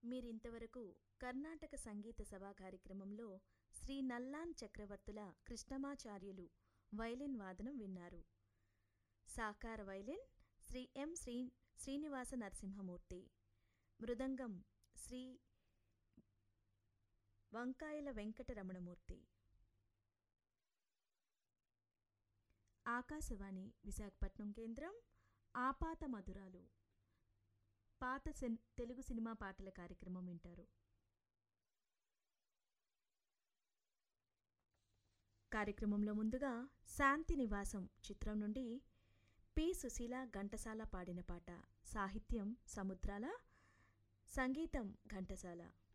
మీరింతవరకు కర్ణాటక సంగీత సభా కార్యక్రమంలో శ్రీ నల్లాన్ చక్రవర్తుల కృష్ణమాచార్యులు వైలిన్ వాదనం విన్నారు సాకార వైలిన్ శ్రీ ఎం శ్రీ శ్రీనివాస నరసింహమూర్తి మృదంగం శ్రీ వంకాయల వెంకటరమణమూర్తి ఆకాశవాణి విశాఖపట్నం కేంద్రం ఆపాత మధురాలు పాత సెన్ తెలుగు సినిమా పాటల కార్యక్రమం వింటారు కార్యక్రమంలో ముందుగా శాంతి నివాసం చిత్రం నుండి పి సుశీల ఘంటసాల పాడిన పాట సాహిత్యం సముద్రాల సంగీతం ఘంటసాల